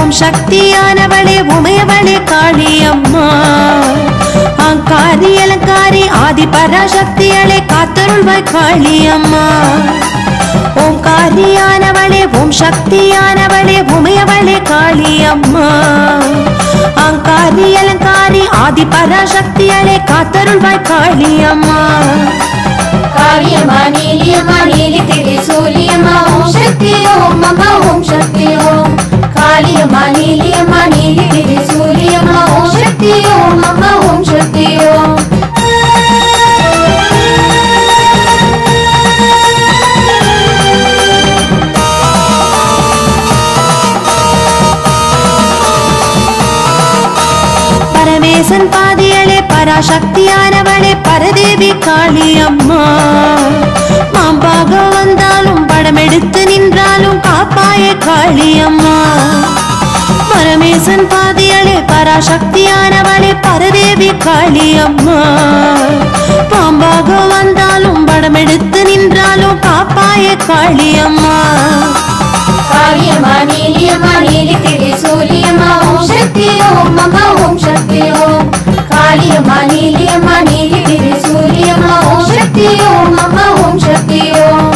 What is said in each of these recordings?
ஓம் சக்தியானவளே உமையவளே காளி அம்மா அங்காரி அலங்காரி ஆதி பராசக்தியளே காத்தருள்வாய் காளி அம்மா ஓங்காரியானவளே ஓம் சக்தியானவளே உமையவளே காளி அம்மா அங்காரி அலங்காரி ஆதி பராசக்தியளே காத்தருள்வாய் காளி அம்மா காளியம்மா நீலியம்மா நீலி திரிசூலியம்மா ஓம் சக்தி ஓம் அம்மா ஓம் சக்தி ஓம் காளியம்மா நீலியம்மா நீலி திரிசூலியம்மா ஓம் சக்தி ஓம் அம்மா ஓம் சக்தி ஓம் பரமேசன் பாதியளே பராசக்தியானவளே பரதேவி காளி அம்மா மாம்பாக வந்தாலும் படமெடுத்து நின்றாலும் காப்பாய காளி அம்மா பரமேசன் பாதியளே பராசக்தியானவளே பரதேவி காளி அம்மா பாம்பாக வந்தாலும் படமெடுத்து நின்றாலும் காப்பாய காளி அம்மா காளியம்மா நீலியம்மா நீலி திரிசூலியம்மா ஓம் சக்தி ஓம் அம்மா ஓம் சக்தி ஓம் காளியம்மா நீலியம்மா நீலி திரிசூலியம்மா ஓம் சக்தி ஓம் அம்மா ஓம் சக்தி ஓம்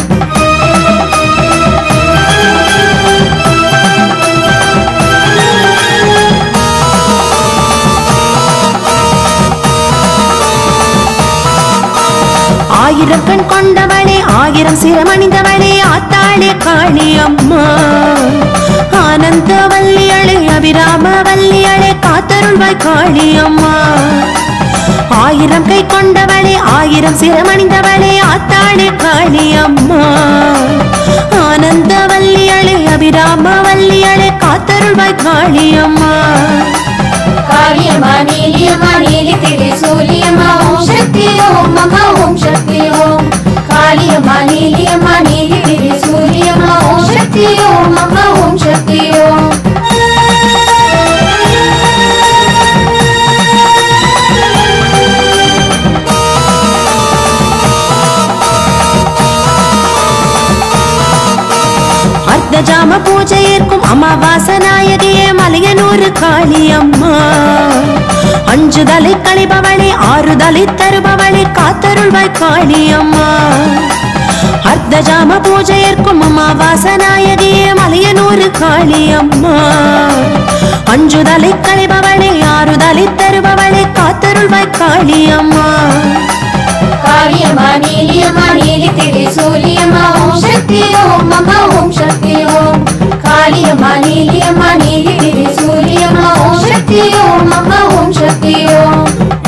ஆயிரம் கண் கொண்டவளே ஆயிரம் சிரமணிந்தவளே ஆத்தாளே காளி அம்மா ஆனந்த வல்லியளே அபிராம வல்லியளே காத்தருள்வாய் காளி அம்மா ஆயிரம் கை கொண்டவளே ஆயிரம் சிரமணிந்தவளே ஆத்தாளே காளி அம்மா ஆனந்த வல்லியளே அபிராம வல்லியளே காத்தருள்வாய் காளி அம்மா காளியம்மா நீலியம்மா நீலி திரிசூலியம்மா ஓம் சக்தி ஓம் அம்மா ஓம் சக்தி ஓம் காளியம்மா நீலியம்மா நீலி திரிசூலியம்மா ஓம் சக்தி ஓம் அம்மா ஓம் சக்தி ஓம் அர்த்த ஜாம பூஜை ஏற்கும் அமாவாச நாயகியே மலையனூர் காளி அம்மா அஞ்சு தலை கழிபவளே ஆறு தலை தருபவளே காத்தருள்வாய் காளி அம்மா அர்த்த ஜாம பூஜை ஏற்கும் அமாவாச நாயகியே மலையனூர் காளி அம்மா அஞ்சு தலை கழிபவளே ஆறு தலை தருபவளே காத்தருள்வாய் காளி அம்மா காளியம்மா நீலியம்மா நீலி திரிசூலியம்மா ஓம் சக்தி ஓம் அம்மா ஓம் சக்தி ஓம் காளியம்மா நீலியம்மா நீலி திரிசூலியம்மா ஓம் சக்தி ஓம் அம்மா ஓம் சக்தி ஓம்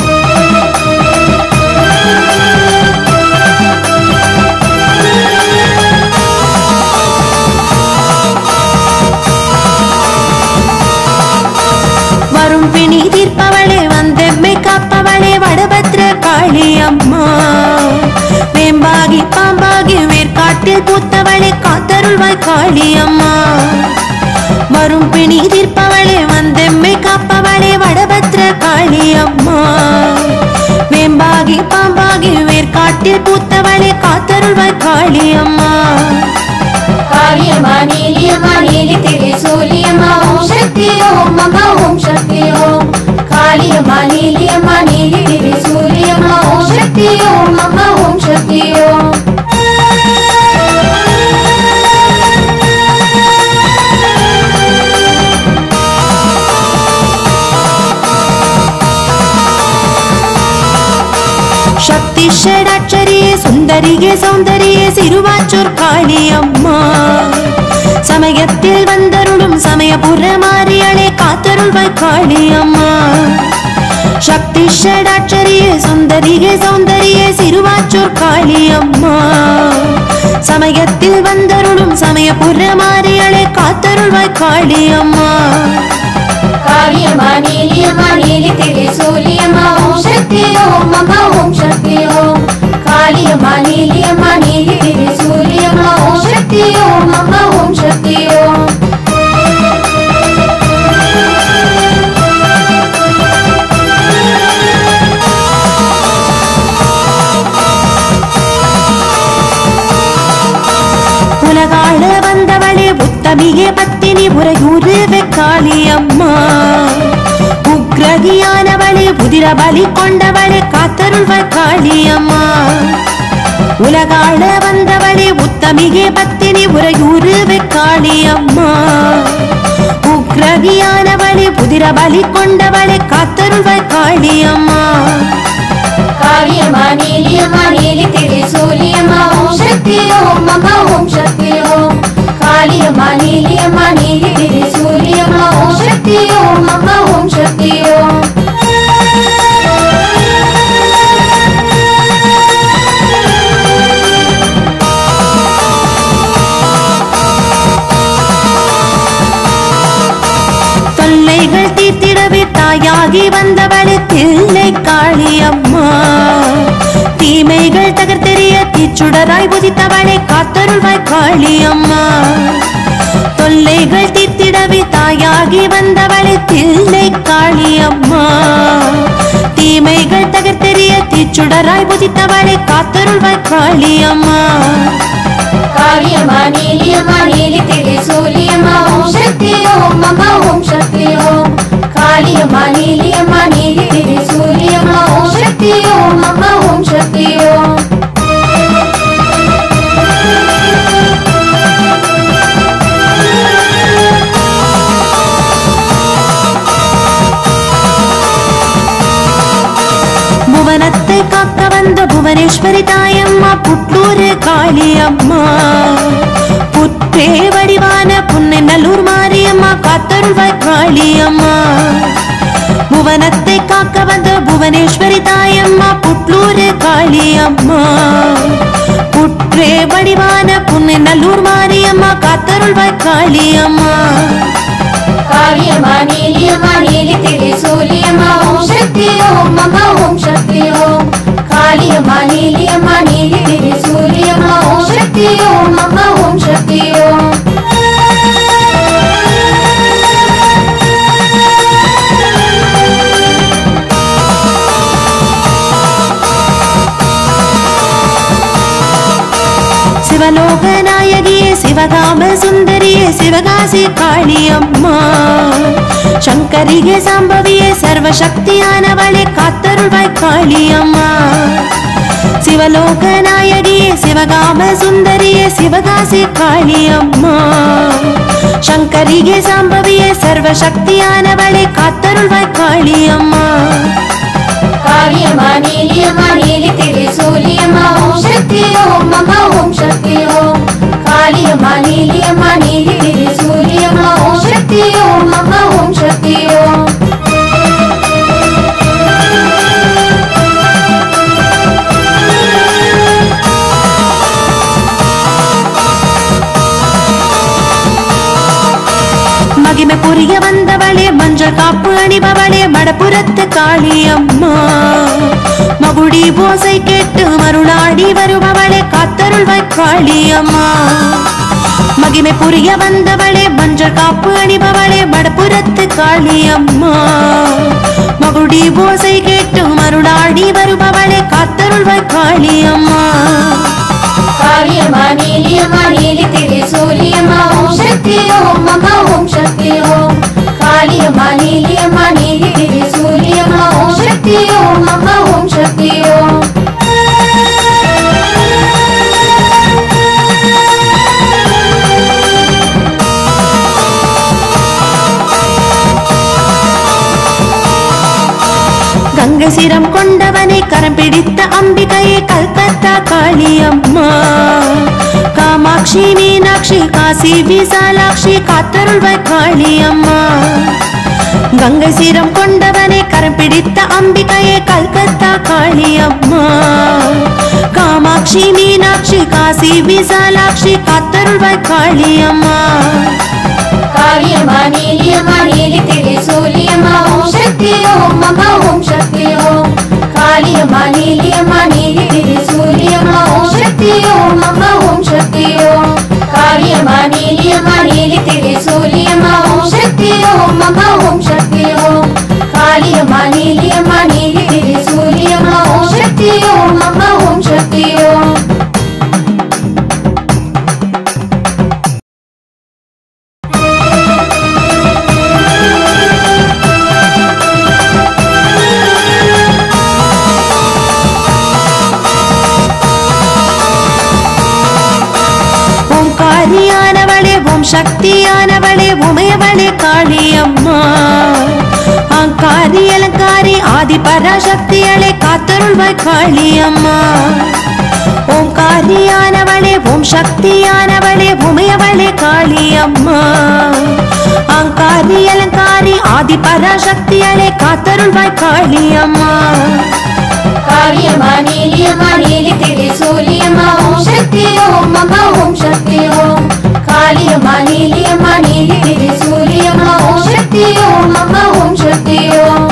வரும் பிணி தீர்ப்பவளே வந்தெம்மை காப்பவளே வடபத்ர காளி அம்மா வேம்பாகி பாம்பாகி வேர்க்காட்டில் பூத்தவளே காத்தருள்வாய் காளி அம்மா வரும் பிணி தீர்ப்பவளே வந்தெம்மை காப்பவளே வடபத்ர காளி அம்மா வேம்பாகி பாம்பாகி வேர்க்காட்டில் பூத்தவளே காத்தருள்வாய் காளி அம்மா காளியம்மா நீலியம்மா நீலி திரிசூலியம்மா ஓம் சக்தி ஓம் அம்மா ஓம் சக்தி ஓம் காளியம்மா நீலியம்மா நீலி திரிசூலியம்மா ஓம் சக்தி ஓம் அம்மா ஓம் சக்தி ஓம் சக்தி ஷடாட்சரியே சுந்தரியே சௌந்தரியே சிறுவாச்சூர் காளி அம்மா சமயத்தில் வந்தருளும் சமயபுர மாறியளே காத்தருள்வாய் காளி அம்மா சக்தி ஷடாட்சரியே சுந்தரியே சௌந்தரியே சிறுவாச்சூர் காளி அம்மா சமயத்தில் வந்தருளும் சமயபுர மாறியளே காத்தருள்வாய் காளி அம்மா காளியம்மா நீலியம்மா நீலி திரிசூலியம்மா ஓம் சக்தி ஓம் அம்மா ஓம் சக்தி ஓம் காளியம்மா நீலியம்மா நீலி திரிசூலியம்மா ஓம் சக்தி ஓம் அம்மா ஓம் சக்தி ஓம் ಉತ್ತಮಿಗೆ ಪತ್ತಿನಿ ಉರಯೂರುವೆ ಕಾಳಿಯಮ್ಮ ಉಗ್ರಗಿಯಾನವಳೆ ಉದಿರ ಬಲಿ ಕೊಂಡವಳೆ ಕಾತರುಳ್ವ ಕಾಳಿಯಮ್ಮ உலகாள வந்தவளே உத்தமிகே பத்தினி உரையூறுவே காளியம்மா உக்ரகியானவளே புதிர பலி கொண்டவளே காத்தருள்வாய் காளியம்மா காளியம்மா நீலியம்மா நீலி திரி சூலியம்மா ஓம் சக்தி ஓம் அம்மா ஓம் சக்தி ஓம் காளியம்மா நீலியம்மா நீலி திரி சூலியம்மா ஓம் சக்தி ஓம் அம்மா ஓம் சக்தி ஓம் தொல்லைகள் தீர்த்திடவே தாயாகி வந்தவளே தில்லை காளியம்மா தீமைகள் தகர்த்தெறிய தீச்சுடராய் புதித்தவளே காத்தருள்வாய் காளியம்மா தொல்லைகள் தீர்த்திடவே தாயாகி வந்தவளே தில்லை காளியம்மா தீமைகள் தகர்த்தெறிய தீச்சுடராய் புதித்தவளே காத்தருள்வாய் காளியம்மா காளியம்மா நீலியம்மா நீலி திரி சூலியம்மா ஓம் சக்தி ஓம் அம்மா ஓம் சக்தி ஓம் காளியம்மா நீலியம்மா நீலி திரி சூலியம்மா ஓம் சக்தி ஓம் அம்மா ஓம் சக்தி ஓம் புவனத்தை காக்க வந்த புவனேஸ்வரி தாயம்மா புட்டூரு காளியம்மா புற்றே வடிவான புன்னை நல்லூர் மாரியம்மா காத்தருள்வாய் காளியம்மா புவனத்தை காக்க வந்த புவனேஸ்வரி தாயம்மா புட்லூரு காளியம்மா புற்றே வடிவான புன்னை நல்லூர் மாரியம்மா காத்தருள்வாய் காளியம்மா காளியம்மா நீலியம்மா நீலி திரி சூலியம்மா ஓம் சக்தி ஓம் அம்மா ஓம் சக்தி ஓம் காளியம்மா நீலியம்மா நீலி திரி சூலியம்மா ஓம் சக்தி ஓம் அம்மா ஓம் சக்தி ஓம் சிவலோக நாயகியே சிவகாம சுந்தரியே சிவகாசி காளியம்மா சங்கரியே சாம்பவியே சர்வசக்தியானவளே காத்தருள்வாய் காளியம்மா சிவலோக நாயகியே சிவகாம சுந்தரியே சிவகாசி காளியம்மா சங்கரியே சாம்பவியே சர்வசக்தியானவளே காத்தருள்வாய் காளியம்மா காளியம்மா நீலியம்மா நீலி திரி சூலியம்மா ஓம் சக்தி ஓம் அம்மா ஓம் சக்தி ஓம் காளியம்மா நீலியம்மா நீலி திரி சூலியம்மா ஓம் சக்தி ஓம் அம்மா ஓம் சக்தி ஓம் மகிமை புரிய வந்தவளே மஞ்சள் காப்பு அணிபவளே மடப்புறத்து காளியம்மா மகுடி போசை கேட்டு மருளாடி வருபவளே காத்தருள்வாய் காளியம்மா மகிமை புரிய வந்தவளே மஞ்சள் காப்பு அணிபவளே மடப்புறத்து காளியம்மா மகுடி போசை கேட்டு மருளாடி வருபவளே காத்தருள்வாய் காளியம்மா காளியம்மா நீலியம்மா நீலி திரி சூலியம்மா ஓம் சக்தி ஓம் அம்மா ஓம் சக்தி ஓம் காளியம்மா நீலியம்மா நீலி திரி சூலியம்மா ஓம் சக்தி ஓம் அம்மா ஓம் சக்தி ஓம் கங்கை சிரம் கொண்டவனை கரம் பிடித்த அம்பிகையே கல்கத்தா காளியம்மா காமாட்சி மீனாட்சி காசி விசாலாட்சி காத்தருள்வாய் காளியம்மா கங்கை சிரம் கொண்டவனை கரம் பிடித்த அம்பிகையே கல்கத்தா காளியம்மா காமாட்சி மீனாட்சி காசி விசாலாட்சி காத்தருள்வாய் காளியம்மா காளியம்மா நீலியம்மா நீலி திரி சூலியம்மா ஓம் சக்தி ஓம் அம்மா ஓம் சக்தி ஓம் காளியம்மா நீலியம்மா நீலி திரி சூலியம்மா ஓம் சக்தி ஓம் அம்மா ஓம் சக்தி ஓம் காளியம்மா நீலியம்மா நீலி திரி சூலியம்மா ஓம் சக்தி ஓம் அம்மா ஓம் சக்தி ஓம் காளியம்மா நீலியம்மா நீலி திரி சூலியம்மா ஓம் சக்தி ஓம் அம்மா ஓம் சக்தி ஓம் ஓம் சக்தியானவளே உமையவளே காளியம்மா அங்காரி அலங்காரி ஆதி பராசக்தியளே காத்தருள்வாய் காளியம்மா ஓங்காரியானவளே ஓம் சக்தியானவளே உமையவளே காளியம்மா அங்காரி அலங்காரி ஆதி பராசக்தியளே காத்தருள்வாய் காளியம்மா காளியம்மா நீலியம்மா நீலி திரி சூலியம்மா ஓம் சக்தி ஓம் அம்மா ஓம் சக்தி ஓம் காளியம்மா நீலியம்மா நீலி திரி சூலியம்மா ஓம் சக்தி ஓம் அம்மா ஓம் சக்தி ஓம்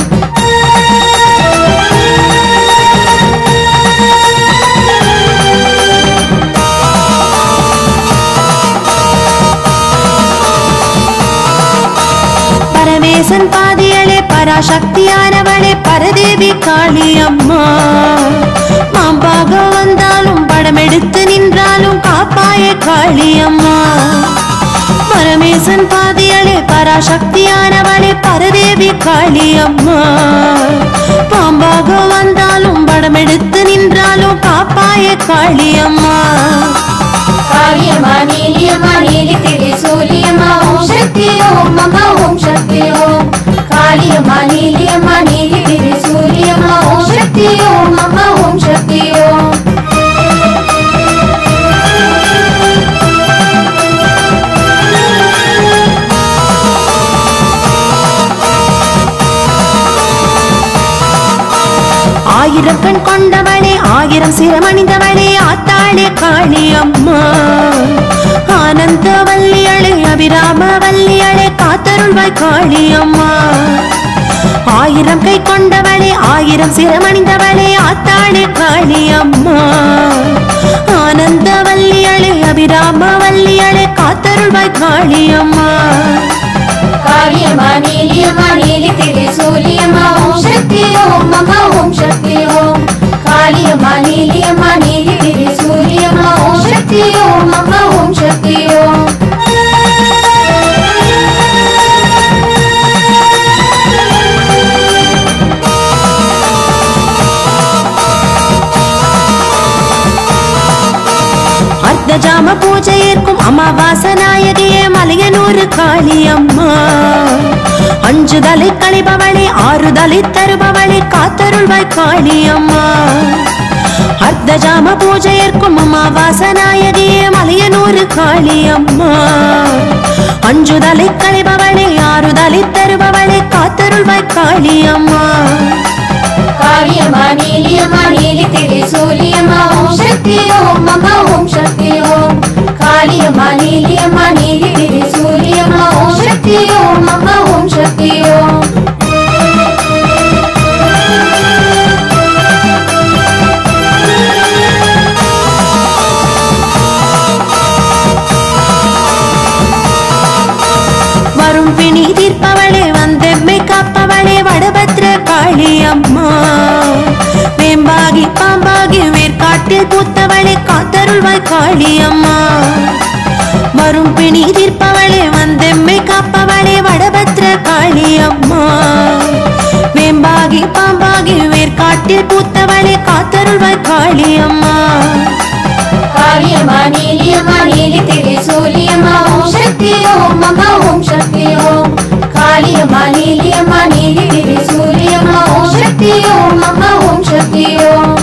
பரமேசன் பாதியளே பராசக்தியானவளே பரதேவி காளியம்மா மாம்பாக வந்தாலும் படமெடுத்து நின்றாலும் காப்பாயே காளியம்மா பரமேசன் பாதியளே பராசக்தியானவளே பரதேவி காளியம்மா பாம்பாக வந்தாலும் படமெடுத்து நின்றாலும் காப்பாயே காளியம்மா காளியம்மா நீலியம்மா நீலி திரி சூலியம்மா ஓம் சக்தி ஓம் அம்மா ஓம் சக்தி ஓம் காளியம்மா நீலியம்மா நீலி திரி சூலியம்மா ஓம் சக்தி ஓம் அம்மா ஓம் சக்தி ஓம் ஆயிரம் கண் கொண்டவளே ஆயிரம் சிரமணிந்தவளே ஆத்தாளே காளியம்மா ஆனந்த வல்லியளே அபிராம வல்லியளே காத்தருள்வாய் காளியம்மா ஆயிரம் கை கொண்டவளே ஆயிரம் சிரமணிந்தவளே ஆத்தாளே காளியம்மா ஆனந்த வல்லியளே அபிராம வல்லியளே காத்தருள்வாய் காளியம்மா காளியம்மா நீலியம்மா நீலி திரி சூலியம்மா ஓம் சக்தி ஓம் அம்மா ஓம் சக்தி ஓம் காளியம்மா நீலியம்மா நீலி திரி சூலியம்மா ஓம் சக்தி ஓம் அம்மா ஓம் சக்தி ஓம் அர்த்த ஜாம பூஜை ஏற்கும் அமாவாச நாயகியே மலையனூர் காளியம்மா அஞ்சு தலை கழிபவளே ஆறு தலை தருபவளே காத்தருள்வாய் காளியம்மா அர்த்த ஜாம பூஜை ஏற்கும் அமாவாச நாயகியே மலையனூர் காளியம்மா அஞ்சு தலை கழிபவளே ஆறு தலை தருபவளே காத்தருள்வாய் காளியம்மா காளியம்மா நீலியம்மா நீலி திரி சூலியம்மா ஓம் சக்தி ஓம் அம்மா ஓம் சக்தி ஓம் காளியம்மா நீலியம்மா நீலி திரி சூலியம்மா ஓம் சக்தி ஓம் அம்மா ஓம் சக்தி ஓம் வரும் பிணி தீர்ப்பவளே வந்தெம்மை காப்பவளே வடபத்ர காளியம்மா வேம்பாகி பாம்பாகி வேர்க்காட்டில் பூத்தவளே காத்தருள்வாய் காளியம்மா வரும் பிணி தீர்ப்பவளே வந்தெம்மை காப்பவளே வடபத்ர காளியம்மா வேம்பாகி பாம்பாகி வேர்க்காட்டில் பூத்தவளே காத்தருள்வாய் காளியம்மா காளியம்மா நீலியம்மா நீலி திரி சூலியம்மா ஓம் சக்தி ஓம் அம்மா ஓம் சக்தி ஓம் காளியம்மா நீலியம்மா நீலி திரி சூலியம்மா ஓம் சக்தி ஓம் அம்மா ஓம் சக்தி ஓம்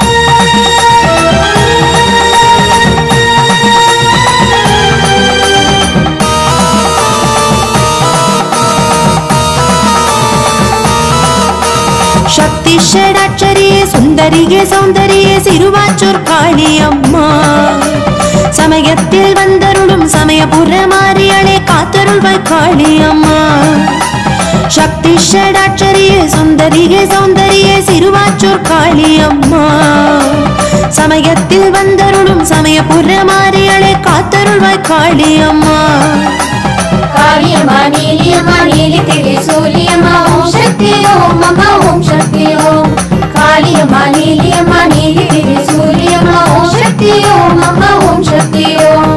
சக்தி ஷடாட்சரியே சுந்தரியே சௌந்தரியே சிறுவாச்சூர் காளியம்மா சமயத்தில் வந்தருளும் சமயபுர மாறியளே காத்தருள்வாய் காளியம்மா சக்தி ஷடாட்சரியே சுந்தரியே சௌந்தரியே சிறுவாச்சூர் காளியம்மா சமயத்தில் வந்தருளும் சமயபுர மாறியளே காத்தருள்வாய் காளியம்மா காளியம்மா நீலியம்மா நீலி திரி சூலியம்மா ஓம் சக்தி ஓம் அம்மா ஓம் சக்தி ஓம் காளியம்மா நீலியம்மா நீலி திரி சூலியம்மா ஓம் சக்தி ஓம் அம்மா ஓம் சக்தி ஓம்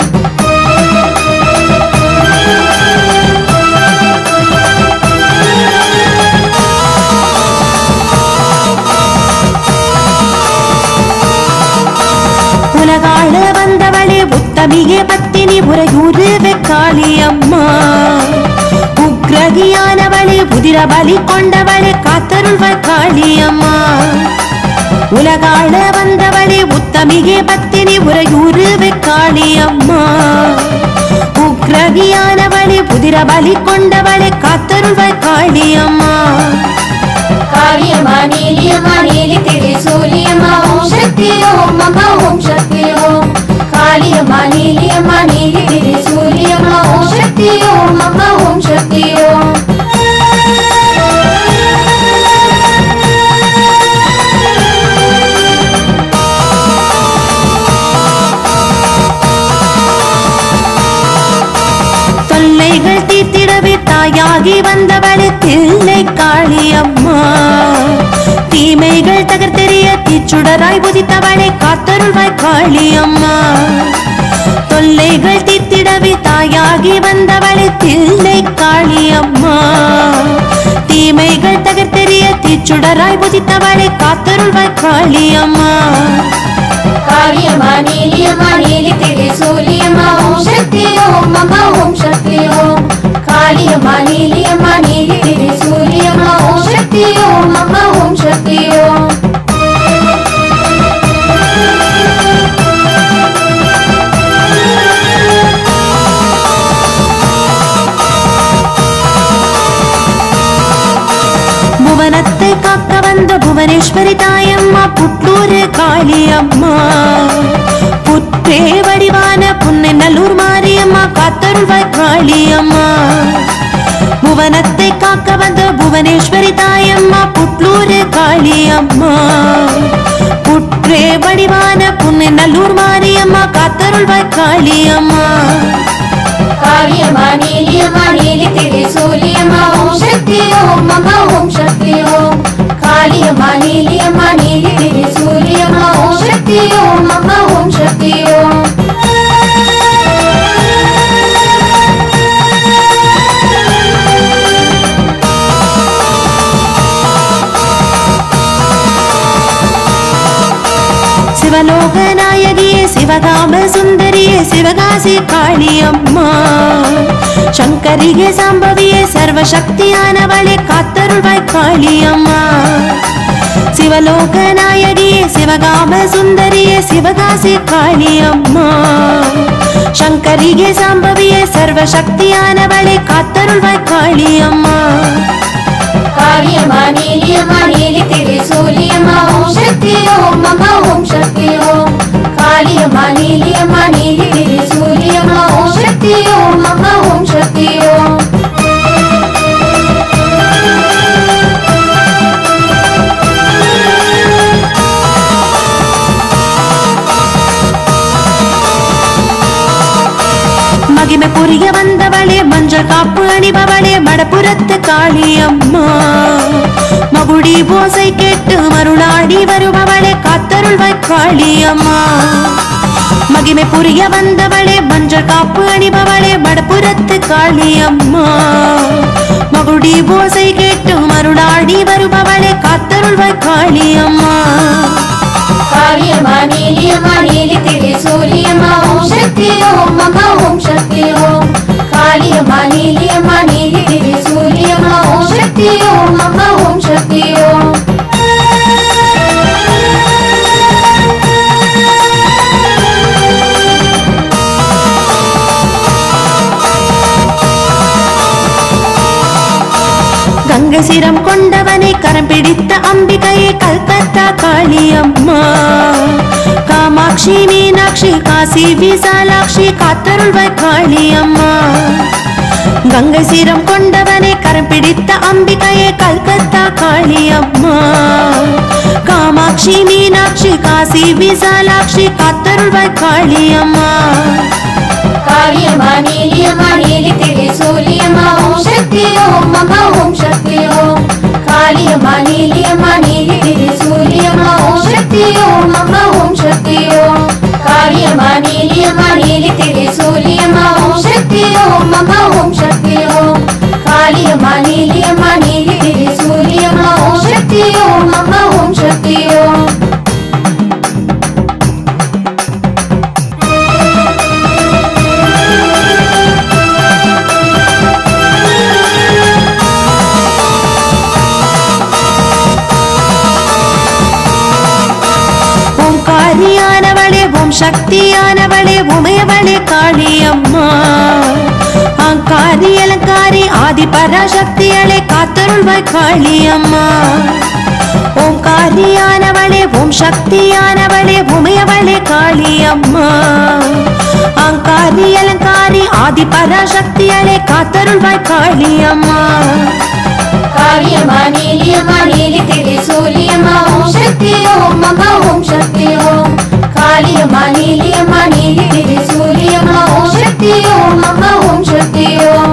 உலகாள வந்தவளே உத்த உத்தமிகே பத்தினி உரையூரு காளியம்மா உக்ரகியானவளே புதிர பலி கொண்டவளே காத்தருள்வாய் காளியம்மா உலகாள வந்தவளே உத்தமிகே பத்தினி உரையூரு காளியம்மா உக்ரகியானவளே புதிர பலி கொண்டவளே காத்தருள்வாய் காளியம்மா காளியம்மா நீலியம்மா நீலி திரி சூலியம்மா ஓம் சக்தி ஓம் அம்மா ஓம் சக்தி ஓம் காளியம்மா நீலியம்மா நீலி திரி சூலியம்மா ஓம் சக்தி ஓம் அம்மா ஓம் சக்தி ஓம் தொல்லைகள் தீர்த்திடவே தாயாகி வந்தவளே தில்லை காளியம்மா தீமைகள் தகர்த்தெறிய தீச்சுடராய் புதித்தவளே காத்தருள்வாய் காளியம்மா தொல்லைகள் தீர்த்திடவே தாயாகி வந்தவளே தில்லை காளியம்மா தீமைகள் தகர்த்தெறிய தீச்சுடராய் புதித்தவளே காத்தருள்வாய் காளியம்மா காளியம்மா நீலியம்மா நீலி திரி சூலியம்மா ஓம் சக்தி ஓம் அம்மா ஓம் சக்தி ஓம் காளியம்மா நீலியம்மா நீலி திரி சூலியம்மா ஓம் சக்தி ஓம் அம்மா ஓம் சக்தி ஓம் புவனத்தை காக்க வந்த புவனேஸ்வரி தாயம்மா புட்டூரு காளியம்மா புற்றே வடிவான புன்னை நல்லூர் மாரியம்மா காத்தருள்வாய் காளியம்மா புவனத்தை காக்க வந்த புவனேஸ்வரி தாயம்மா புட்லூரு காளியம்மா புற்றே வடிவான புன்னை நல்லூர் மாரியம்மா காத்தருள்வாய் காளியம்மா காளியம்மா நீலியம்மா நீலி திரி சூலியம்மா ஓம் சக்தி ஓம் அம்மா ஓம் சக்தி ஓம் காளியம்மா நீலியம்மா நீலி திரி சூலியம்மா ஓம் சக்தி ஓம் அம்மா ஓம் சக்தி ஓம் சிவலோக நாயகியே சிவகாம சுந்தரியே சிவகாசி காளியம்மா சங்கரியே சாம்பவியே சர்வசக்தியானவளே காத்தருள்வாய் காளியம்மா சிவலோக நாயகியே சிவகாம சுந்தரியே சிவகாசி காளியம்மா சங்கரியே சாம்பவியே சர்வசக்தியானவளே காத்தருள்வாய் காளியம்மா காளியம்மா நீலியம்மா நீலி திரி சூலியம்மா ஓம் சக்தி ஓம் அம்மா ஓம் சக்தி ஓம் காளியம்மா நீலியம்மா நீலி திரி சூலியம்மா ஓம் சக்தி ஓம் அம்மா ஓம் சக்தி ஓம் மகிமை புரிய வந்தவளே மஞ்சள் காப்பு அணிபவளே மடப்புறத்து காளியம்மா மகுடி போசை கேட்டு மருளாடி வருபவளே காத்தருள்வாய் காளியம்மா மகிமை புரிய வந்தவளே மஞ்சள் காப்பு அணிபவளே மடப்புறத்து காளியம்மா மகுடி போசை கேட்டு மருளாடி வருபவளே காத்தருள்வாய் காளியம்மா காளியம்மா நீலியம்மா நீலி திரி சூலியம்மா ஓம் சக்தி ஓம் அம்மா ஓம் சக்தி ஓம் காளியம்மா நீலியம்மா நீலி திரி சூலியம்மா ஓம் சக்தி ஓம் அம்மா ஓம் சக்தி ஓம் கங்கை சிரம் கொண்டவனை கரம் பிடித்த அம்பிகையே கல்கத்தா காளியம்மா காமாட்சி மீனாட்சி காசி விசாலாட்சி காத்தருள்வாய் காளியம்மா கங்கை சிரம் கொண்டவனை கரம் பிடித்த அம்பிகையே கல்கத்தா காளியம்மா காமாட்சி மீனாட்சி காசி விசாலாட்சி காத்தருள்வாய் காளியம்மா காளியம்மா நீலியம்மா நீலி திரி சூலியம்மா ஓம் சக்தி ஓம் அம்மா ஓம் சக்தி ஓம் காளியம்மா நீலியம்மா நீலி திரி சூலியம்மா ஓம் சக்தி ஓம் அம்மா ஓம் சக்தி ஓம் காளியம்மா நீலியம்மா நீலி திரி சூலியம்மா ஓம் சக்தி ஓம் அம்மா ஓம் சக்தி ஓம் காளியம்மா நீலியம்மா நீலி திரி சூலியம்மா ஓம் சக்தி ஓம் அம்மா ஓம் சக்தி ஓம் ஓம் சக்தியானவளே உமையவளே காளியம்மா அங்காரி அலங்காரி ஆதி பராசக்தியளே காத்தருள்வாய் காளியம்மா ஓங்காரியானவளே ஓம் சக்தியானவளே உமையவளே காளியம்மா அங்காரி அலங்காரி ஆதி பராசக்தியளே காத்தருள்வாய் காளியம்மா காளியம்மா நீலியம்மா நீலி திரிசூலியம்மா ஓம் சக்தி ஓம் அம்மா ஓம் சக்தி ஓம் காளியம்மா நீலியம்மா நீலி திரிசூலியம்மா ஓம் சக்தி ஓம் அம்மா ஓம் சக்தி ஓம்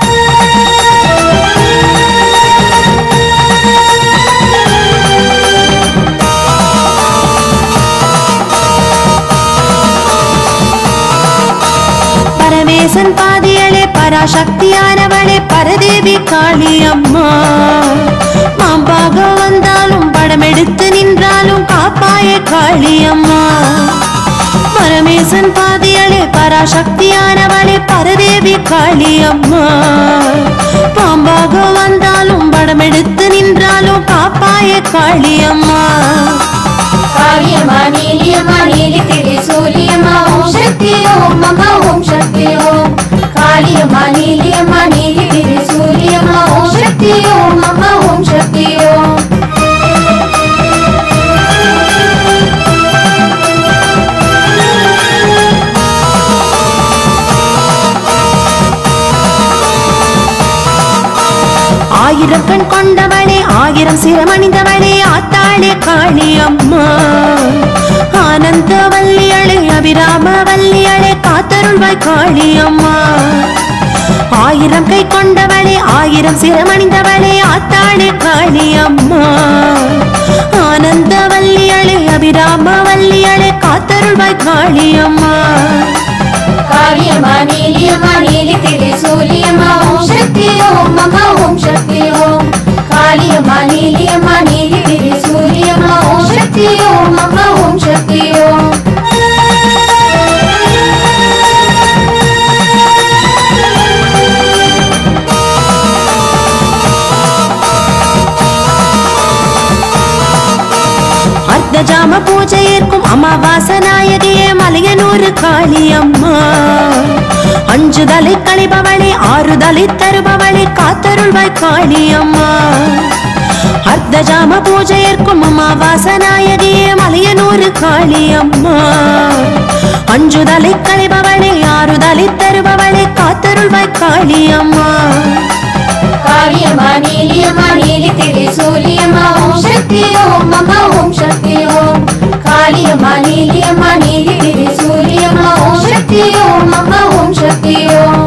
பரமேசன் பாதியளே பராசக்தியானவளே பரதேவி காளியம்மா மாம்பாக வந்தாலும் படமெடுத்து நின்றாலும் காப்பாய காளியம்மா பரமேசன் பாதியளே பராசக்தியானவளே பரதேவி காளியம்மா பாம்பாக வந்தாலும் படமெடுத்து நின்றாலும் காப்பாய காளியம்மா காளியம்மா நீலியம்மா நீலி திரிசூலியம்மா ஓம் சக்தி ஓம் அம்மா ஓம் சக்தி ஓம் காளியம்மா நீலியம்மா நீலி திரிசூலியம்மா ஓம் சக்தி ஓம் அம்மா ஓம் சக்தி ஓம் ஆயிரம் கண் கொண்டவளே ஆயிரம் சிரமணிந்தவளே ஆத்தாளே காளியம்மா ஆனந்த வல்லியளே அபிராம வல்லியளே காத்தருள்வாய் காளியம்மா ஆயிரம் கை கொண்டவளே ஆயிரம் சிரமணிந்தவளே ஆத்தாளே காளியம்மா ஆனந்த வல்லியளே அபிராம வல்லியளே காத்தருள்வாய் காளியம்மா காளியம்மா நீலியம்மா நீலி திரிசூலியம்மா ஓம் சக்தி ஓம் அம்மா ஓம் சக்தி ஓம் காளியம்மா நீலியம்மா நீலி திரிசூலியம்மா ஓம் சக்தி ஓம் அம்மா ஓம் சக்தி ஓம் அர்த்த ஜாம பூஜை ஏற்கும் அமாவாச நாயகியே மலையனூர் காளியம்மா அஞ்சு தலை கழிபவளே ஆறு தலை தருபவளே காத்தருள்வாய் காளியம்மா அர்த்த ஜாம பூஜை ஏற்கும் அமாவாச நாயகியே மலையனூர் காளியம்மா அஞ்சு தலை கழிபவளே ஆறு தலை தருபவளே காத்தருள்வாய் காளியம்மா காளியம்மா நீலியம்மா நீலி திரிசூலியம்மா ஓம் சக்தி ஓம் அம்மா ஓம் சக்தி ஓம் காளியம்மா நீலியம்மா நீலி திரிசூலியம்மா ஓம் சக்தி ஓம் அம்மா ஓம் சக்தி ஓம்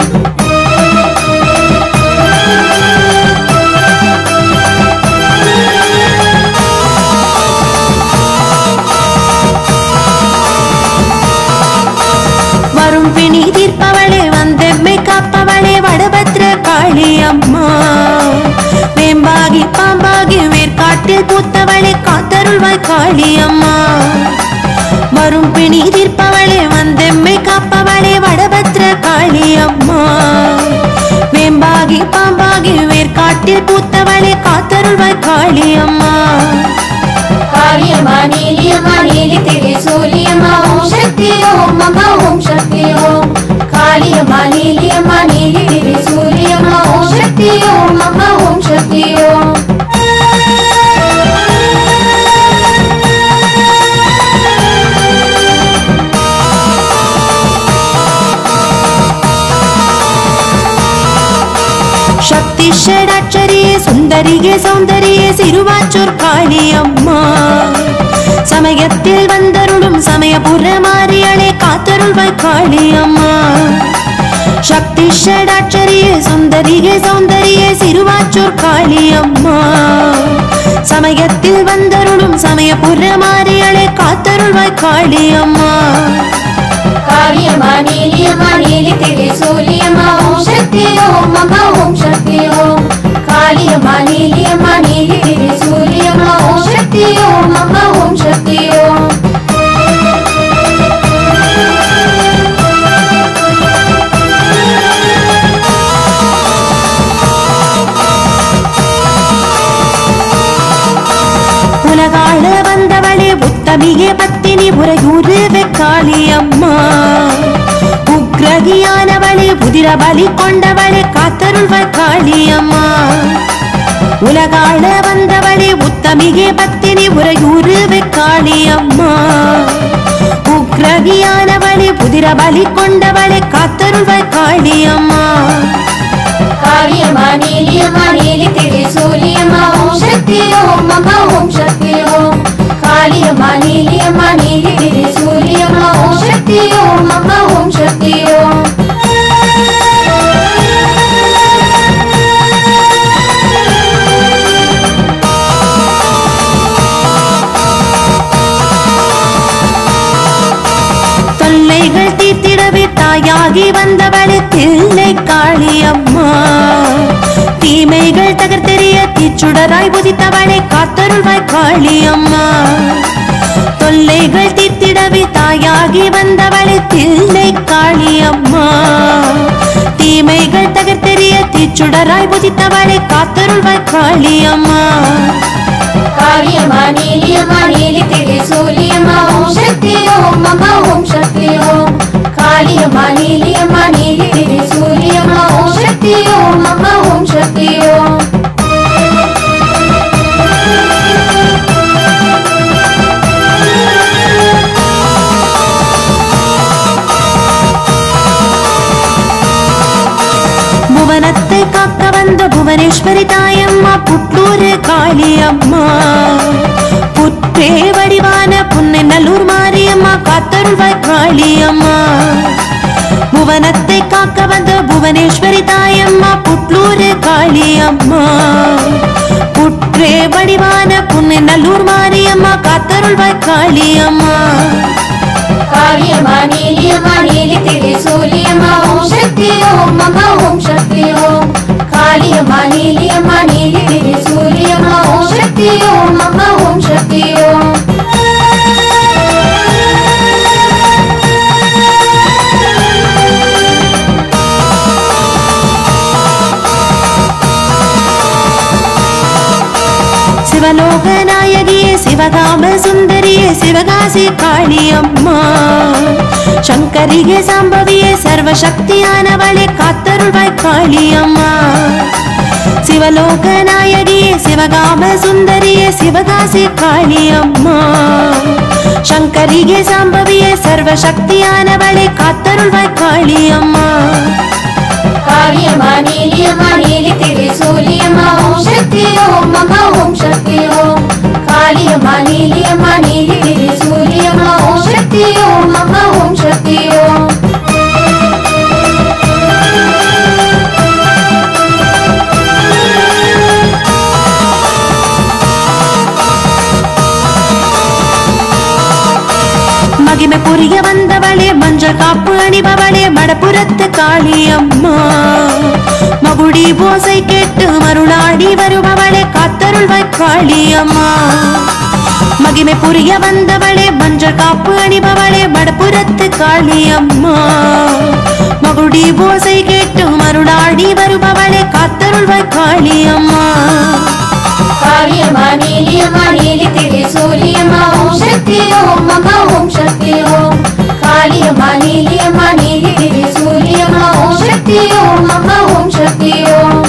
வரும் பிணி தீர்ப்பவளே வந்தெம்மை காப்பவளே வடபத்ர காளியம்மா வேம்பாகி பாம்பாகி வேர்க்காட்டில் பூத்தவளே காத்தருள்வாய் காளியம்மா வரும் பிணி தீர்ப்பவளே வந்தெம்மை காப்பவளே வடபத்ர காளியம்மா வேம்பாகி பாம்பாகி வேர்க்காட்டில் பூத்தவளே காத்தருள்வாய் காளியம்மா காளியம்மா நீலியம்மா நீலி திரிசூலியம்மா ஓம் சக்தி ஓம் அம்மா ஓம் சக்தி ஓம் காளியம்மா நீலியம்மா நீலி திரிசூலியம்மா ஓம் சக்தி ஓம் அம்மா ஓம் சக்தி ஓம் சக்தி ஷடாட்சரியே சுந்தரியே சௌந்தரியே சிறுவாச்சூர் காளியம்மா சமயத்தில் வந்தருளும் சமயபுர மாறியளே காத்தருள்வாய் காளியம்மா சக்தி ஷடாட்சரியே சுந்தரியே சௌந்தரியே சிறுவாச்சூர் காளியம்மா சமயத்தில் வந்தருளும் சமயபுர மாறியளே காத்தருள்வாய் காளியம்மா காளியம்மா நீலியம்மா நீலி திரிசூலியம்மா ஓம் சக்தி ஓம் அம்மா ஓம் சக்தி ஓம் காளியம்மா நீலியம்மா நீலி திரிசூலியம்மா ஓம் சக்தி ஓம் அம்மா ஓம் சக்தி ஓம் உலகாள வந்தவளே புத்த உத்தமியே பத்தினி உரையூறு வெக்காளி அம்மா உக்ரகியானவளே புதிர பலி கொண்டவளே காத்தருள்வாய் காளி அம்மா உலகாள வந்தவளே உத்தமியே பத்தினி உரையூறு வெக்காளி அம்மா உக்ரகியானவளே புதிர பலி கொண்டவளே காத்தருள்வாய் காளி அம்மா காளியம்மா நீலியம்மா நீலி திரிசூலியம்மா ஓம் சக்தி ஓம் அம்மா ஓம் சக்தி ஓம் காளியம்மா நீலியம்மா நீலி திரிசூலியம்மா ஓம் சக்தி ஓம் அம்மா ஓம் சக்தி ஓம் தொல்லைகள் தீர்த்திடவே தாயாகி வந்தவளே தில்லை காளி அம்மா தீமைகள் தகர்த்தெறிய தீச்சுடராய் புதித்தவளே காத்தருள்வாய் காளி அம்மா தொல்லைகள் தீர்த்திடவே தாயாகி வந்தவளே தில்லை காளி அம்மா தீமைகள் தகர்த்தெறிய தீச்சுடராய் புதித்தவளே காத்தருள்வாய் காளி அம்மா காளியம்மா நீலியம்மா நீலி திரிசூலியம்மா ஓம் சக்தி ஓம் அம்மா ஓம் சக்தி ஓம் காளியம்மா நீலியம்மா நீலி திரிசூலியம்மா ஓம் சக்தி ஓம் அம்மா ஓம் சக்தி ஓம் புவனத்தை காக்க வந்த புவனேஸ்வரி தாயம்மா புட்டூரு காளி அம்மா புற்றே வடிவான புன்னை நல்லூர் மாரியம்மா காத்தருள்வாய் காளி அம்மா புவனத்தை காக்க வந்த புவனேஸ்வரி தாயம்மா புட்லூரு காளி அம்மா புற்றே வடிவான புன்னை நல்லூர் மாரியம்மா காத்தருள்வாய் காளி அம்மா காளியம்மா நீலியம்மா நீலி திரிசூலியம்மா ஓம் சக்தி ஓம் அம்மா ஓம் சக்தி ஓம் காளியம்மா நீலியம்மா நீலி திரிசூலியம்மா ஓம் சக்தி ஓம் அம்மா ஓம் சக்தி ஓம் சிவலோக நாயகியே சிவகாம சுந்தரியே சிவகாசி காளி அம்மா சங்கரியே சாம்பவியே சர்வசக்தியானவளே காத்தருள்வாய் காளி அம்மா சிவலோக நாயகியே சிவகாம சுந்தரியே சிவகாசி காளி அம்மா சங்கரியே சாம்பவியே சர்வசக்தியானவளே காத்தருள்வாய் காளி அம்மா காளியம்மா நீலியம்மா நீலி திரிசூலியம்மா ஓம் சக்தி ஓம் அம்மா ஓம் சக்தி ஓம் காளியம்மா நீலியம்மா நீலி திரிசூலியம்மா ஓம் சக்தி ஓம் அம்மா ஓம் சக்தி ஓம் மகிமை புரிய வந்தவளே மஞ்சள் காப்பு அணிபவளே மடப்புறத்து காளி அம்மா மகுடி போசை கேட்டு மருளாடி வருபவளே காத்தருள்வாய் காளி அம்மா மகிமை புரிய வந்தவளே மஞ்சள் காப்பு அணிபவளே மடப்புறத்து காளி அம்மா மகுடி போசை கேட்டு மருளாடி வருபவளே காத்தருள்வாய் காளி அம்மா காளியம்மா நீலியம்மா நீலி திரிசூலியம்மா ஓம் சக்தி ஓம் அம்மா ஓம் சக்தி ஓம் காளியம்மா நீலியம்மா நீலி திரிசூலியம்மா ஓம் சக்தி ஓம் அம்மா ஓம் சக்தி ஓம்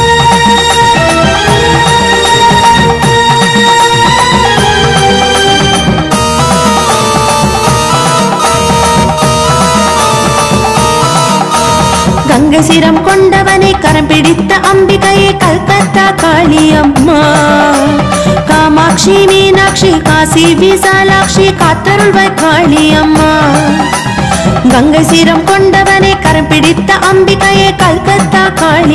கங்கை சிரம் கொண்டவனை கரம் பிடித்த அம்பிகையே கல்கத்தா காளி அம்மா காமாட்சி மீனாட்சி காசி விசாலாட்சி காத்தருள்வாய் காளி அம்மா கங்கை சிரம் கொண்டவனை கரம் பிடித்த அம்பிகையே கல்கத்தா காளி